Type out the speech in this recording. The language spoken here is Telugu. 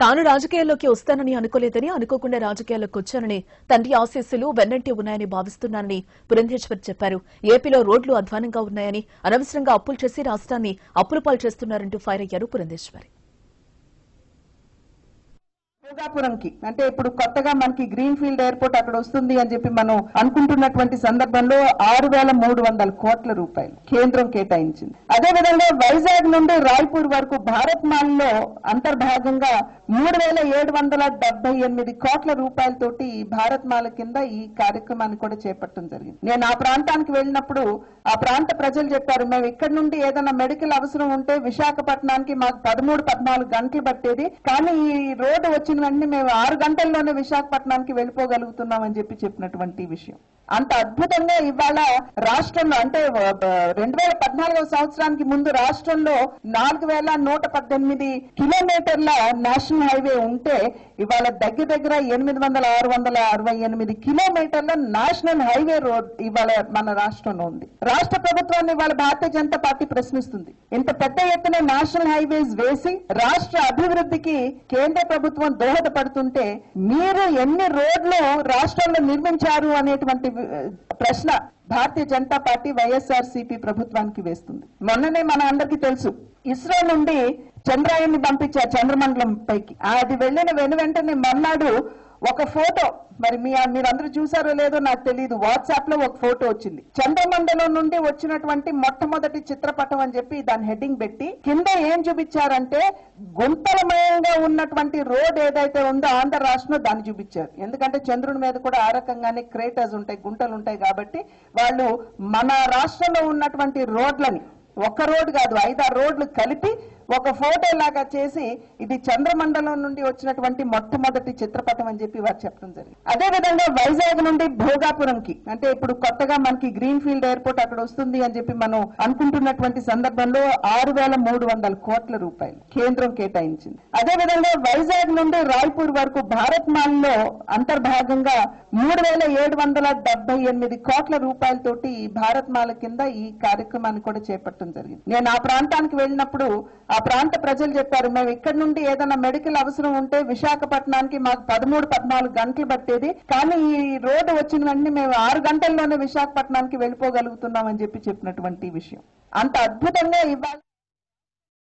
తాను రాజకీయాల్లోకి వస్తానని అనుకోలేదని అనుకోకుండా రాజకీయాల్లోకి వచ్చానని తండ్రి ఆశీస్సులు వెన్నంటి ఉన్నాయని భావిస్తున్నానని పురంధేశ్వర్ చెప్పారు ఏపీలో రోడ్లు అధ్వానంగా ఉన్నాయని అనవసరంగా అప్పులు చేసి రాష్ట్రాన్ని అప్పుల పాలు చేస్తున్నారంటూ ఫైర్ అయ్యారు పురంధేశ్వరి భోగాపురంకి అంటే ఇప్పుడు కొత్తగా మనకి గ్రీన్ ఫీల్డ్ ఎయిర్పోర్ట్ అక్కడ వస్తుంది అని చెప్పి మనం అనుకుంటున్నటువంటి సందర్భంలో ఆరు వేల మూడు వందల కోట్ల రూపాయలు కేంద్రం కేటాయించింది అదే విధంగా వైజాగ్ నుండి రాయ్పూర్ వరకు భారత్ మాల్ లో అంతర్భాగంగా మూడు వేల ఏడు వందల డెబ్బై ఎనిమిది కోట్ల రూపాయలతోటి ఈ భారత్ మాల కింద ఈ కార్యక్రమాన్ని కూడా చేపట్టడం జరిగింది నేను ఆ ప్రాంతానికి వెళ్ళినప్పుడు ఆ ప్రాంత ప్రజలు చెప్పారు మేము ఇక్కడ నుండి ఏదైనా మెడికల్ అవసరం ఉంటే విశాఖపట్నానికి మాకు పదమూడు పద్నాలుగు గంటలు పట్టేది కానీ ఈ రోడ్డు వచ్చిన వెంటనే మేము ఆరు గంటల్లోనే విశాఖపట్నానికి వెళ్ళిపోగలుగుతున్నాం అని చెప్పి చెప్పినటువంటి విషయం అంత అద్భుతంగా ఇవాళ రాష్ట్రంలో అంటే రెండు వేల పద్నాలుగవ సంవత్సరానికి ముందు రాష్ట్రంలో నాలుగు వేల నూట పద్దెనిమిది కిలోమీటర్ల నేషనల్ హైవే ఉంటే ఇవాళ దగ్గర దగ్గర ఎనిమిది వందల ఆరు వందల అరవై ఎనిమిది కిలోమీటర్ల నేషనల్ హైవే రోడ్ ఇవాళ మన రాష్ట్రంలో ఉంది రాష్ట్ర ప్రభుత్వాన్ని ఇవాళ భారతీయ జనతా పార్టీ ప్రశ్నిస్తుంది ఇంత పెద్ద ఎత్తున నేషనల్ హైవేస్ వేసి రాష్ట్ర అభివృద్ధికి కేంద్ర ప్రభుత్వం దోహదపడుతుంటే మీరు ఎన్ని రోడ్లు రాష్ట్రంలో నిర్మించారు అనేటువంటి వి- ప్రశ్న Bharatiya Janata party YSR CP ప్రభుత్వానికి వేస్తుంది మొన్ననే మన అందరికీ తెలుసు ఇస్రో నుండి చంద్రాయన్ని పంపించారు చంద్రమండలం పైకి అది వెళ్ళిన వెను వెంటనే మర్నాడు ఒక ఫోటో మరి మీ మీరందరూ చూసారో లేదో నాకు తెలియదు వాట్సాప్ లో ఒక ఫోటో వచ్చింది చంద్రమండలం నుండి వచ్చినటువంటి మొట్టమొదటి చిత్రపటం అని చెప్పి దాని హెడ్డింగ్ పెట్టి కింద ఏం చూపించారంటే గుంతలమయంగా ఉన్నటువంటి రోడ్ ఏదైతే ఉందో ఆంధ్ర రాష్ట్రంలో దాన్ని చూపించారు ఎందుకంటే చంద్రుడి మీద కూడా ఆ రకంగానే క్రేటర్స్ ఉంటాయి గుంటలు ఉంటాయి కాబట్టి వాళ్ళు మన రాష్ట్రంలో ఉన్నటువంటి రోడ్లని ఒక్క రోడ్ కాదు ఐదారు రోడ్లు కలిపి ఒక ఫోటో లాగా చేసి ఇది చంద్రమండలం నుండి వచ్చినటువంటి మొట్టమొదటి చిత్రపటం అని చెప్పి వారు చెప్పడం జరిగింది అదే విధంగా వైజాగ్ నుండి భోగాపురంకి అంటే ఇప్పుడు కొత్తగా మనకి గ్రీన్ ఫీల్డ్ ఎయిర్పోర్ట్ అక్కడ వస్తుంది అని చెప్పి మనం అనుకుంటున్నటువంటి సందర్భంలో ఆరు వేల మూడు వందల కోట్ల రూపాయలు కేంద్రం కేటాయించింది అదే విధంగా వైజాగ్ నుండి రాయ్పూర్ వరకు భారత్ మాల్ లో అంతర్భాగంగా మూడు వేల ఏడు వందల డెబ్బై ఎనిమిది కోట్ల రూపాయలతోటి ఈ భారత్ మాల కింద ఈ కార్యక్రమాన్ని కూడా చేపట్టడం జరిగింది నేను ఆ ప్రాంతానికి వెళ్ళినప్పుడు ఆ ప్రాంత ప్రజలు చెప్పారు మేము ఇక్కడ నుండి ఏదైనా మెడికల్ అవసరం ఉంటే విశాఖపట్నానికి మాకు పదమూడు పద్నాలుగు గంటలు పట్టేది కానీ ఈ రోడ్డు వచ్చిన వెంటనే మేము ఆరు గంటల్లోనే విశాఖపట్నానికి వెళ్ళిపోగలుగుతున్నాం అని చెప్పి చెప్పినటువంటి విషయం అంత అద్భుతంగా ఇవాళ